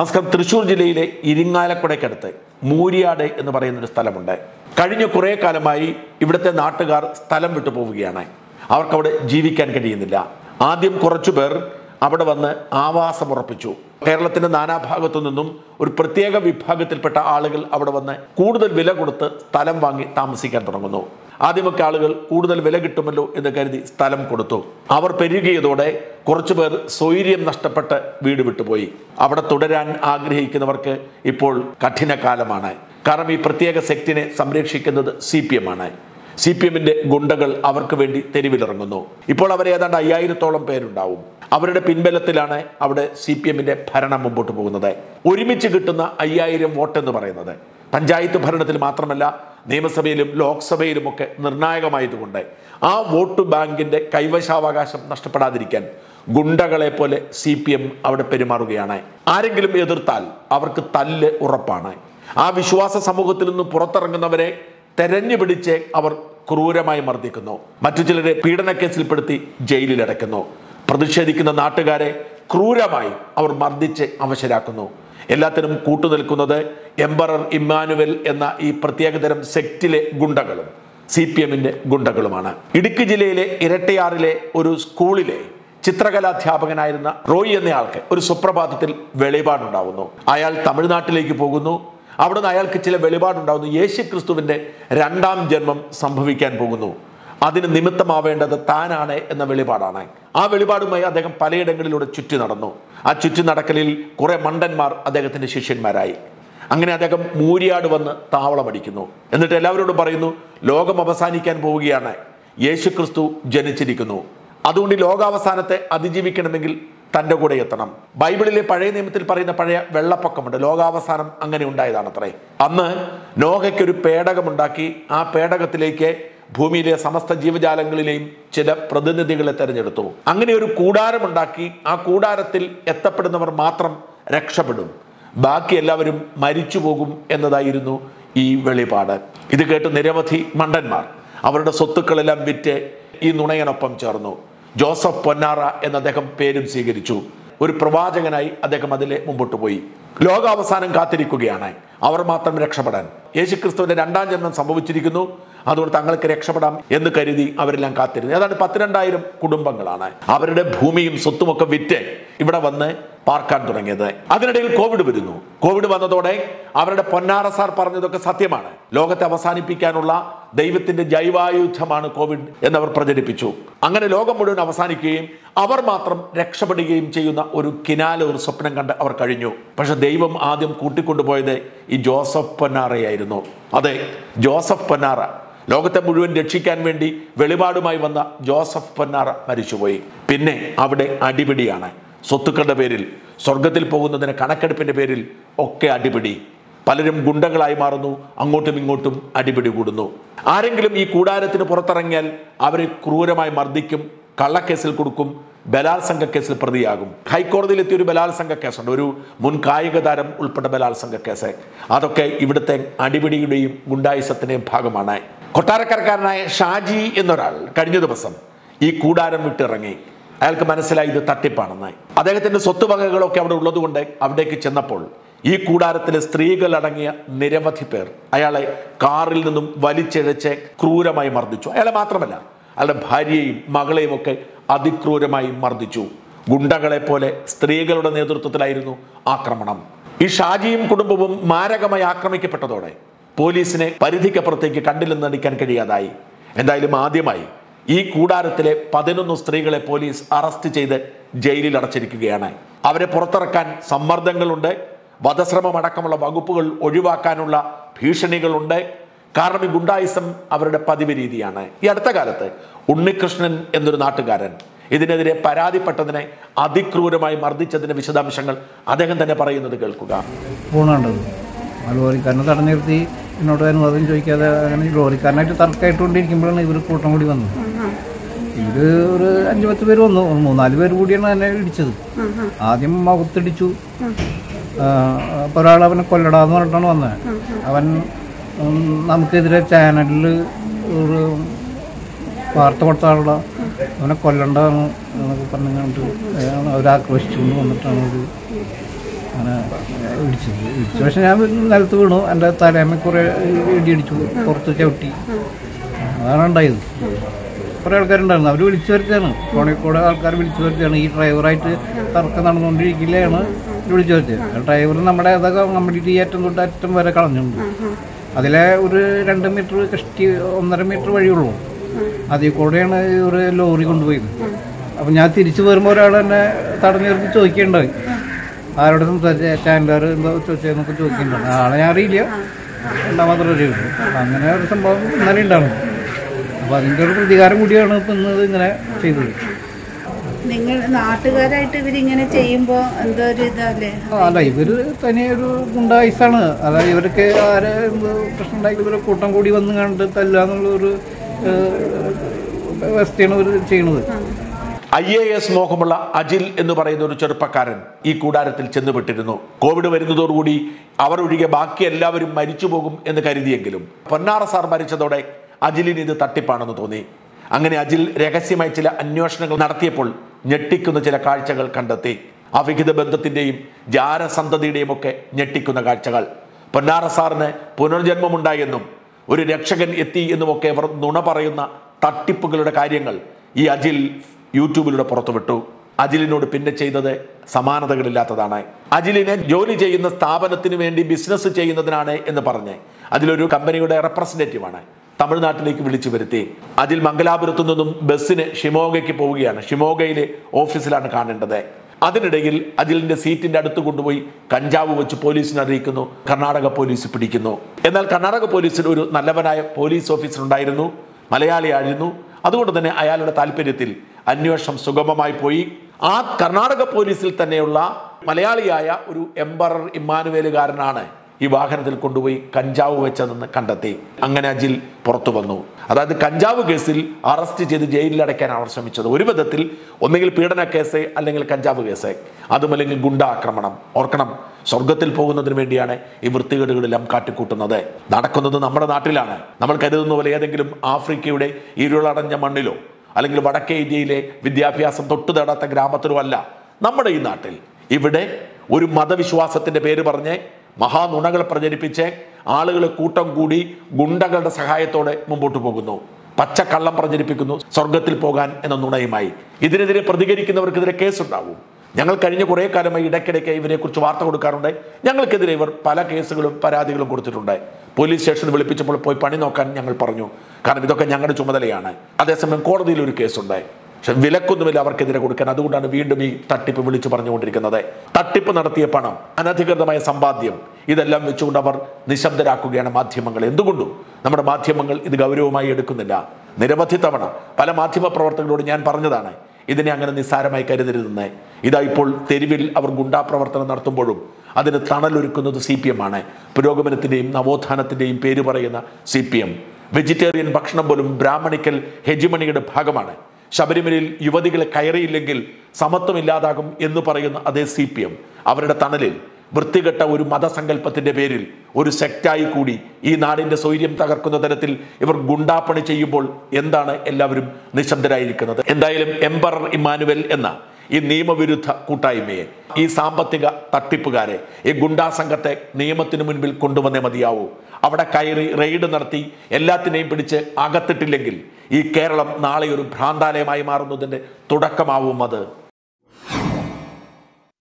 നമസ്കാരം തൃശ്ശൂർ ജില്ലയിലെ ഇരിങ്ങാലക്കുടയ്ക്കടുത്ത് മൂരിയാട് എന്ന് പറയുന്ന ഒരു സ്ഥലമുണ്ട് കഴിഞ്ഞ കുറേ കാലമായി ഇവിടുത്തെ നാട്ടുകാർ സ്ഥലം വിട്ടു പോവുകയാണ് അവർക്കവിടെ ജീവിക്കാൻ കഴിയുന്നില്ല ആദ്യം കുറച്ചു പേർ അവിടെ വന്ന് ആവാസമുറപ്പിച്ചു കേരളത്തിന്റെ നാനാഭാഗത്തു നിന്നും ഒരു പ്രത്യേക വിഭാഗത്തിൽപ്പെട്ട ആളുകൾ അവിടെ വന്ന് കൂടുതൽ വില കൊടുത്ത് സ്ഥലം വാങ്ങി താമസിക്കാൻ തുടങ്ങുന്നു ആദ്യമൊക്കെ ആളുകൾ കൂടുതൽ വില കിട്ടുമല്ലോ എന്ന് കരുതി സ്ഥലം കൊടുത്തു അവർ പെരുകിയതോടെ കുറച്ചു പേർ സ്വൈര്യം നഷ്ടപ്പെട്ട് വീട് വിട്ടുപോയി അവിടെ തുടരാൻ ആഗ്രഹിക്കുന്നവർക്ക് ഇപ്പോൾ കഠിന കാലമാണ് കാരണം ഈ പ്രത്യേക സെക്റ്റിനെ സംരക്ഷിക്കുന്നത് സി പി എം ആണ് സി പി എമ്മിന്റെ ഗുണ്ടകൾ അവർക്ക് വേണ്ടി തെരുവിലിറങ്ങുന്നു ഇപ്പോൾ അവർ ഏതാണ്ട് അയ്യായിരത്തോളം പേരുണ്ടാവും അവരുടെ പിൻബലത്തിലാണ് അവിടെ സി പി എമ്മിന്റെ ഭരണം മുമ്പോട്ട് പോകുന്നത് ഒരുമിച്ച് കിട്ടുന്ന അയ്യായിരം വോട്ട് എന്ന് പറയുന്നത് പഞ്ചായത്ത് ഭരണത്തിൽ മാത്രമല്ല നിയമസഭയിലും ലോക്സഭയിലുമൊക്കെ നിർണായകമായതുകൊണ്ട് ആ വോട്ട് ബാങ്കിന്റെ കൈവശാവകാശം നഷ്ടപ്പെടാതിരിക്കാൻ ഗുണ്ടകളെ പോലെ സി പി എം അവിടെ പെരുമാറുകയാണ് ആരെങ്കിലും എതിർത്താൽ അവർക്ക് തല്ല് ഉറപ്പാണ് ആ വിശ്വാസ സമൂഹത്തിൽ നിന്ന് പുറത്തിറങ്ങുന്നവരെ തെരഞ്ഞു പിടിച്ച് അവർ ക്രൂരമായി മർദ്ദിക്കുന്നു മറ്റു ചിലരെ പീഡനക്കേസിൽപ്പെടുത്തി ജയിലിലടയ്ക്കുന്നു പ്രതിഷേധിക്കുന്ന നാട്ടുകാരെ ക്രൂരമായി അവർ മർദ്ദിച്ച് അവശരാക്കുന്നു എല്ലാത്തിനും കൂട്ടുനിൽക്കുന്നത് എംബറർ ഇമ്മാനുവൽ എന്ന ഈ പ്രത്യേകതരം സെക്റ്റിലെ ഗുണ്ടകളും സി പി എമ്മിന്റെ ഗുണ്ടകളുമാണ് ഇടുക്കി ജില്ലയിലെ ഇരട്ടയാറിലെ ഒരു സ്കൂളിലെ ചിത്രകലാധ്യാപകനായിരുന്ന റോയി എന്നയാൾക്ക് ഒരു സുപ്രഭാതത്തിൽ വെളിപാടുണ്ടാവുന്നു അയാൾ തമിഴ്നാട്ടിലേക്ക് പോകുന്നു അവിടുന്ന് അയാൾക്ക് ചില വെളിപാടുണ്ടാവുന്നു യേശു ക്രിസ്തുവിന്റെ രണ്ടാം ജന്മം സംഭവിക്കാൻ പോകുന്നു അതിന് നിമിത്തമാവേണ്ടത് താനാണ് എന്ന വെളിപാടാണ് ആ വെളിപാടുമായി അദ്ദേഹം പലയിടങ്ങളിലൂടെ ചുറ്റി നടന്നു ആ ചുറ്റി നടക്കലിൽ കുറെ മണ്ടന്മാർ അദ്ദേഹത്തിന്റെ ശിഷ്യന്മാരായി അങ്ങനെ അദ്ദേഹം മൂരിയാട് വന്ന് താവളമടിക്കുന്നു എന്നിട്ട് എല്ലാവരോടും പറയുന്നു ലോകം അവസാനിക്കാൻ പോവുകയാണ് യേശു ക്രിസ്തു ജനിച്ചിരിക്കുന്നു അതുകൊണ്ട് ഈ ലോകാവസാനത്തെ അതിജീവിക്കണമെങ്കിൽ തൻ്റെ കൂടെ എത്തണം ബൈബിളിലെ പഴയ നിയമത്തിൽ പറയുന്ന പഴയ വെള്ളപ്പൊക്കമുണ്ട് ലോകാവസാനം അങ്ങനെ ഉണ്ടായതാണത്രേ അന്ന് നോഹയ്ക്കൊരു പേടകമുണ്ടാക്കി ആ പേടകത്തിലേക്ക് ഭൂമിയിലെ സമസ്ത ജീവജാലങ്ങളിലെയും ചില പ്രതിനിധികളെ തെരഞ്ഞെടുത്തു അങ്ങനെ ഒരു കൂടാരമുണ്ടാക്കി ആ കൂടാരത്തിൽ എത്തപ്പെടുന്നവർ മാത്രം രക്ഷപ്പെടും ബാക്കി എല്ലാവരും മരിച്ചു പോകും എന്നതായിരുന്നു ഈ വെളിപാട് ഇത് കേട്ട് നിരവധി മണ്ടന്മാർ അവരുടെ സ്വത്തുക്കളെല്ലാം വിറ്റ് ഈ നുണയനൊപ്പം ചേർന്നു ജോസഫ് പൊന്നാറ എന്ന അദ്ദേഹം പേരും സ്വീകരിച്ചു ഒരു പ്രവാചകനായി അദ്ദേഹം അതിലെ മുമ്പോട്ട് പോയി ലോകാവസാനം കാത്തിരിക്കുകയാണ് അവർ മാത്രം രക്ഷപ്പെടാൻ യേശുക്രിസ്തുവിന്റെ രണ്ടാം ജന്മം സംഭവിച്ചിരിക്കുന്നു അതുകൊണ്ട് തങ്ങൾക്ക് രക്ഷപ്പെടാം എന്ന് കരുതി അവരെല്ലാം കാത്തിരുന്നു ഏതാണ്ട് പത്തിരണ്ടായിരം കുടുംബങ്ങളാണ് അവരുടെ ഭൂമിയും സ്വത്തുമൊക്കെ വിറ്റ് ഇവിടെ വന്ന് പാർക്കാൻ തുടങ്ങിയത് അതിനിടയിൽ കോവിഡ് വരുന്നു കോവിഡ് വന്നതോടെ അവരുടെ പൊന്നാറ സാർ പറഞ്ഞതൊക്കെ സത്യമാണ് ലോകത്തെ അവസാനിപ്പിക്കാനുള്ള ദൈവത്തിന്റെ ജൈവായുധമാണ് കോവിഡ് എന്നവർ പ്രചരിപ്പിച്ചു അങ്ങനെ ലോകം മുഴുവൻ അവസാനിക്കുകയും അവർ മാത്രം രക്ഷപ്പെടുകയും ചെയ്യുന്ന ഒരു കിനാല ഒരു സ്വപ്നം കണ്ട് അവർ കഴിഞ്ഞു പക്ഷെ ദൈവം ആദ്യം കൂട്ടിക്കൊണ്ടുപോയത് ഈ ജോസഫ് പൊന്നാറയായിരുന്നു അതെ ജോസഫ് പൊന്നാറ ലോകത്തെ മുഴുവൻ രക്ഷിക്കാൻ വേണ്ടി വെളിപാടുമായി വന്ന ജോസഫ് പൊന്നാറ മരിച്ചുപോയി പിന്നെ അവിടെ അടിപിടിയാണ് സ്വത്തുക്കളുടെ പേരിൽ സ്വർഗത്തിൽ പോകുന്നതിന് കണക്കെടുപ്പിന്റെ പേരിൽ ഒക്കെ അടിപിടി പലരും ഗുണ്ടകളായി മാറുന്നു അങ്ങോട്ടും ഇങ്ങോട്ടും അടിപിടി കൂടുന്നു ആരെങ്കിലും ഈ കൂടാരത്തിന് പുറത്തിറങ്ങിയാൽ അവരെ ക്രൂരമായി മർദ്ദിക്കും കള്ളക്കേസിൽ കൊടുക്കും ബലാത്സംഗ കേസിൽ പ്രതിയാകും ഹൈക്കോടതിയിൽ എത്തിയ ഒരു ബലാത്സംഗ കേസുണ്ട് ഒരു മുൻ കായിക താരം ഉൾപ്പെട്ട ബലാത്സംഗ കേസ് അതൊക്കെ ഇവിടുത്തെ അടിപിടിയുടെയും ഗുണ്ടായുസത്തിന്റെയും ഭാഗമാണ് കൊട്ടാരക്കരക്കാരനായ ഷാജി എന്നൊരാൾ കഴിഞ്ഞ ദിവസം ഈ കൂടാരം വിട്ടിറങ്ങി അയാൾക്ക് മനസ്സിലായി ഇത് തട്ടിപ്പാണെന്ന് അദ്ദേഹത്തിന്റെ സ്വത്തുവകകളൊക്കെ അവിടെ ഉള്ളതുകൊണ്ട് അവിടേക്ക് ചെന്നപ്പോൾ ഈ കൂടാരത്തിലെ സ്ത്രീകൾ അടങ്ങിയ നിരവധി പേർ അയാളെ കാറിൽ നിന്നും വലിച്ചിഴച്ച് ക്രൂരമായി മർദ്ദിച്ചു അയാളെ മാത്രമല്ല അയാളുടെ ഭാര്യയെയും മകളെയും ഒക്കെ അതിക്രൂരമായി മർദ്ദിച്ചു ഗുണ്ടകളെ പോലെ സ്ത്രീകളുടെ നേതൃത്വത്തിലായിരുന്നു ആക്രമണം ഈ ഷാജിയും കുടുംബവും മാരകമായി ആക്രമിക്കപ്പെട്ടതോടെ പോലീസിനെ പരിധിക്കപ്പുറത്തേക്ക് കണ്ടില്ലെന്ന് നടിക്കാൻ കഴിയാതായി എന്തായാലും ആദ്യമായി ഈ കൂടാരത്തിലെ പതിനൊന്ന് സ്ത്രീകളെ പോലീസ് അറസ്റ്റ് ചെയ്ത് ജയിലിൽ അടച്ചിരിക്കുകയാണ് അവരെ പുറത്തിറക്കാൻ സമ്മർദ്ദങ്ങളുണ്ട് വധശ്രമം അടക്കമുള്ള വകുപ്പുകൾ ഒഴിവാക്കാനുള്ള ഭീഷണികളുണ്ട് കാരണം ഈ ഗുണ്ടായിസം അവരുടെ പതിവ് രീതിയാണ് ഈ അടുത്ത കാലത്ത് ഉണ്ണികൃഷ്ണൻ എന്നൊരു നാട്ടുകാരൻ ഇതിനെതിരെ പരാതിപ്പെട്ടതിനെ അതിക്രൂരമായി മർദ്ദിച്ചതിന്റെ വിശദാംശങ്ങൾ അദ്ദേഹം തന്നെ പറയുന്നത് കേൾക്കുക പോണുണ്ടത് ആ ലോറിക്കാരനെ തടഞ്ഞു നിർത്തി എന്നോട് അനുവാദം ചോദിക്കാതെ അങ്ങനെ ലോറിക്കാരനായിട്ട് തർക്കമായിട്ടുകൊണ്ടിരിക്കുമ്പോഴാണ് ഇവർ കൂട്ടം കൂടി വന്നത് ഇവര് ഒരു അഞ്ചു പത്ത് പേര് വന്നു മൂന്നാല് പേര് കൂടിയാണ് എന്നെ ഇടിച്ചത് ആദ്യം മുഖത്തിടിച്ചു അപ്പോൾ ഒരാൾ അവനെ കൊല്ലടാന്ന് പറഞ്ഞിട്ടാണ് വന്നത് അവൻ ഉം, നമുക്കെതിരെ ചാനലിൽ ഒരു വാർത്ത കൊടുത്ത ആളുടെ അവനെ കൊല്ലണ്ടാന്ന് എന്നൊക്കെ പറഞ്ഞുകൊണ്ട് അവർ ആക്രോശിച്ചുകൊണ്ട് വന്നിട്ടാണ് ഒരു അങ്ങനെ ഇടിച്ചത് ഇടിച്ചു പക്ഷെ ഞാൻ നിലത്ത് വീണു എൻ്റെ തലേമ കുറേ ഇടി അടിച്ചു പുറത്ത് ചവിട്ടി അതാണ് ഉണ്ടായത് കുറേ ആൾക്കാരുണ്ടായിരുന്നു അവർ വിളിച്ചു വരുത്തിയാണ് ഫോണിൽ കൂടെ ആൾക്കാർ വിളിച്ചു വരുത്തിയാണ് ഈ ഡ്രൈവറായിട്ട് തർക്കം നടന്നുകൊണ്ടിരിക്കില്ലാണ് വിളിച്ചു വരുത്തിയത് ആ ഡ്രൈവർ നമ്മുടെ അതൊക്കെ കംപ്ലീറ്റ് ഈ അറ്റം തൊട്ട് അറ്റം വരെ കളഞ്ഞിട്ടുണ്ട് അതിലെ ഒരു രണ്ട് മീറ്റർ കഷ്ടി ഒന്നര മീറ്റർ വഴിയുള്ളൂ അതിൽ കൂടെയാണ് ഈ ഒരു ലോറി കൊണ്ടുപോയത് അപ്പം ഞാൻ തിരിച്ചു വരുമ്പോൾ ഒരാൾ എന്നെ തടഞ്ഞു നിർത്തി ചോദിക്കേണ്ടായി ആരോട് സംസാരിച്ച ചാനലുകാർ എന്തോ ചോദിച്ചതെന്നൊക്കെ ചോദിക്കുന്നുണ്ട് ആളെ ഞാൻ അറിയില്ല എന്താ മാത്രമേ അറിയുള്ളൂ അപ്പം അങ്ങനെ ഒരു സംഭവം ഇന്നലെ ഉണ്ടാവും അപ്പോൾ അതിൻ്റെ ഒരു പ്രതികാരം കൂടിയാണ് ഇപ്പം ഇന്ന് ഇങ്ങനെ ചെയ്തത് നിങ്ങൾ നാട്ടുകാരായിട്ട് ഇവരിങ്ങനെ ചെയ്യുമ്പോ എന്തോ ഒരു ഇതല്ലേ ആ, അല്ല ഇവർ തനി ഒരു ഗുണ്ടായുസാണ് അതായത് ഇവർക്ക് ആരെ എന്ത് പ്രശ്നം ഉണ്ടാക്കി ഇവരെ കൂട്ടം കൂടി വന്ന് കണ്ട് തല്ലുക എന്നുള്ള ഒരു ഏഹ്, വ്യവസ്ഥയാണ് ഇവർ ചെയ്യണത് ഐ എ എസ് മോഹമുള്ള അജിൽ എന്ന് പറയുന്ന ഒരു ചെറുപ്പക്കാരൻ ഈ കൂടാരത്തിൽ ചെന്നുപെട്ടിരുന്നു കോവിഡ് വരുന്നതോടുകൂടി അവർ ഒഴികെ ബാക്കി എല്ലാവരും മരിച്ചു പോകും എന്ന് കരുതിയെങ്കിലും പൊന്നാറ സാർ മരിച്ചതോടെ അജിലിന് ഇത് തട്ടിപ്പാണെന്ന് തോന്നി അങ്ങനെ അജിൽ രഹസ്യമായി ചില അന്വേഷണങ്ങൾ നടത്തിയപ്പോൾ ഞെട്ടിക്കുന്ന ചില കാഴ്ചകൾ കണ്ടെത്തി അവിഹിത ബന്ധത്തിന്റെയും ജാരസന്തതിയുടെയും ഒക്കെ ഞെട്ടിക്കുന്ന കാഴ്ചകൾ പൊന്നാറ സാറിന് പുനർജന്മമുണ്ടായെന്നും ഒരു രക്ഷകൻ എത്തി എന്നുമൊക്കെ അവർ നുണ പറയുന്ന തട്ടിപ്പുകളുടെ കാര്യങ്ങൾ ഈ അജിൽ യൂട്യൂബിലൂടെ പുറത്തുവിട്ടു അജിലിനോട് പിന്നെ ചെയ്തത് സമാനതകളില്ലാത്തതാണ് അജിലിനെ ജോലി ചെയ്യുന്ന സ്ഥാപനത്തിന് വേണ്ടി ബിസിനസ് ചെയ്യുന്നതിനാണ് എന്ന് പറഞ്ഞ് അതിലൊരു കമ്പനിയുടെ റെപ്രസെന്റേറ്റീവ് ആണ് തമിഴ്നാട്ടിലേക്ക് വിളിച്ചു വരുത്തി അജിൽ മംഗലാപുരത്തു നിന്നും ബസ്സിന് ഷിമോഗയ്ക്ക് പോവുകയാണ് ഷിമോഗയിലെ ഓഫീസിലാണ് കാണേണ്ടത് അതിനിടയിൽ അജിലിന്റെ സീറ്റിന്റെ അടുത്ത് കൊണ്ടുപോയി കഞ്ചാവ് വെച്ച് പോലീസിനെ അറിയിക്കുന്നു കർണാടക പോലീസ് പിടിക്കുന്നു എന്നാൽ കർണാടക പോലീസിൽ ഒരു നല്ലവനായ പോലീസ് ഓഫീസർ ഉണ്ടായിരുന്നു മലയാളിയായിരുന്നു അതുകൊണ്ട് തന്നെ അയാളുടെ താല്പര്യത്തിൽ അന്വേഷണം സുഗമമായി പോയി ആ കർണാടക പോലീസിൽ തന്നെയുള്ള മലയാളിയായ ഒരു എംബറർ ഇമ്മാനുവേലുകാരനാണ് ഈ വാഹനത്തിൽ കൊണ്ടുപോയി കഞ്ചാവ് വെച്ചതെന്ന് കണ്ടെത്തി അങ്ങനെ അജിൽ പുറത്തു വന്നു അതായത് കഞ്ചാവ് കേസിൽ അറസ്റ്റ് ചെയ്ത് ജയിലിൽ അടയ്ക്കാൻ അവർ ശ്രമിച്ചത് ഒരു വിധത്തിൽ ഒന്നുകിൽ പീഡന കേസ് അല്ലെങ്കിൽ കഞ്ചാവ് കേസ് അതുമല്ലെങ്കിൽ ഗുണ്ട ആക്രമണം ഓർക്കണം സ്വർഗത്തിൽ പോകുന്നതിന് വേണ്ടിയാണ് ഈ വൃത്തികേടുകളെല്ലാം കാട്ടിക്കൂട്ടുന്നത് നടക്കുന്നത് നമ്മുടെ നാട്ടിലാണ് നമ്മൾ കരുതുന്ന പോലെ ഏതെങ്കിലും ആഫ്രിക്കയുടെ ഇരുളടഞ്ഞ മണ്ണിലോ അല്ലെങ്കിൽ വടക്കേ ഇന്ത്യയിലെ വിദ്യാഭ്യാസം തൊട്ടു തേടാത്ത ഗ്രാമത്തിലോ അല്ല നമ്മുടെ ഈ നാട്ടിൽ ഇവിടെ ഒരു മതവിശ്വാസത്തിന്റെ പേര് പറഞ്ഞ് മഹാനുണകൾ പ്രചരിപ്പിച്ച് ആളുകളെ കൂട്ടം കൂടി ഗുണ്ടകളുടെ സഹായത്തോടെ മുമ്പോട്ട് പോകുന്നു പച്ചക്കള്ളം പ്രചരിപ്പിക്കുന്നു സ്വർഗത്തിൽ പോകാൻ എന്ന നുണയുമായി ഇതിനെതിരെ പ്രതികരിക്കുന്നവർക്കെതിരെ കേസുണ്ടാവും ഞങ്ങൾ കഴിഞ്ഞ കുറേ കാലമായി ഇടയ്ക്കിടയ്ക്ക് ഇവരെക്കുറിച്ച് വാർത്ത കൊടുക്കാറുണ്ട് ഞങ്ങൾക്കെതിരെ ഇവർ പല കേസുകളും പരാതികളും കൊടുത്തിട്ടുണ്ട് പോലീസ് സ്റ്റേഷനിൽ വിളിപ്പിച്ചപ്പോൾ പോയി പണി നോക്കാൻ ഞങ്ങൾ പറഞ്ഞു കാരണം ഇതൊക്കെ ഞങ്ങളുടെ ചുമതലയാണ് അതേസമയം കോടതിയിൽ ഒരു കേസുണ്ട് പക്ഷെ വിലക്കൊന്നുമില്ല അവർക്കെതിരെ കൊടുക്കാൻ അതുകൊണ്ടാണ് വീണ്ടും ഈ തട്ടിപ്പ് വിളിച്ചു പറഞ്ഞുകൊണ്ടിരിക്കുന്നത് തട്ടിപ്പ് നടത്തിയ പണം അനധികൃതമായ സമ്പാദ്യം ഇതെല്ലാം വെച്ചുകൊണ്ട് അവർ നിശബ്ദരാക്കുകയാണ് മാധ്യമങ്ങൾ എന്തുകൊണ്ടും നമ്മുടെ മാധ്യമങ്ങൾ ഇത് ഗൗരവമായി എടുക്കുന്നില്ല നിരവധി തവണ പല മാധ്യമ പ്രവർത്തകരോട് ഞാൻ പറഞ്ഞതാണ് ഇതിനെ അങ്ങനെ നിസ്സാരമായി കരുതരുതെന്ന് ഇതാ ഇപ്പോൾ തെരുവിൽ അവർ ഗുണ്ടാപ്രവർത്തനം നടത്തുമ്പോഴും അതിന് തണലൊരുക്കുന്നത് സി പി എം ആണ് പുരോഗമനത്തിന്റെയും നവോത്ഥാനത്തിന്റെയും പേര് പറയുന്ന സി പി എം വെജിറ്റേറിയൻ ഭക്ഷണം പോലും ബ്രാഹ്മണിക്കൽ ഹെജിമണിയുടെ ഭാഗമാണ് ശബരിമലയിൽ യുവതികളെ കയറിയില്ലെങ്കിൽ സമത്വം ഇല്ലാതാകും എന്ന് പറയുന്ന അതേ സി പി എം അവരുടെ തണലിൽ വൃത്തികെട്ട ഒരു മതസങ്കല്പത്തിന്റെ പേരിൽ ഒരു സെക്റ്റായി കൂടി ഈ നാടിന്റെ സ്വൈര്യം തകർക്കുന്ന തരത്തിൽ ഇവർ ഗുണ്ടാപ്പണി ചെയ്യുമ്പോൾ എന്താണ് എല്ലാവരും നിശബ്ദരായിരിക്കുന്നത് എന്തായാലും എംബറർ ഇമ്മാനുവൽ എന്ന ഈ നിയമവിരുദ്ധ കൂട്ടായ്മയെ ഈ സാമ്പത്തിക തട്ടിപ്പുകാരെ ഈ ഗുണ്ടാ സംഘത്തെ നിയമത്തിന് മുൻപിൽ കൊണ്ടുവന്നേ മതിയാവൂ അവിടെ കയറി റെയ്ഡ് നടത്തി എല്ലാത്തിനെയും പിടിച്ച് അകത്തിട്ടില്ലെങ്കിൽ ഈ കേരളം നാളെ ഒരു ഭ്രാന്താലയമായി മാറുന്നതിന്റെ തുടക്കമാവും അത്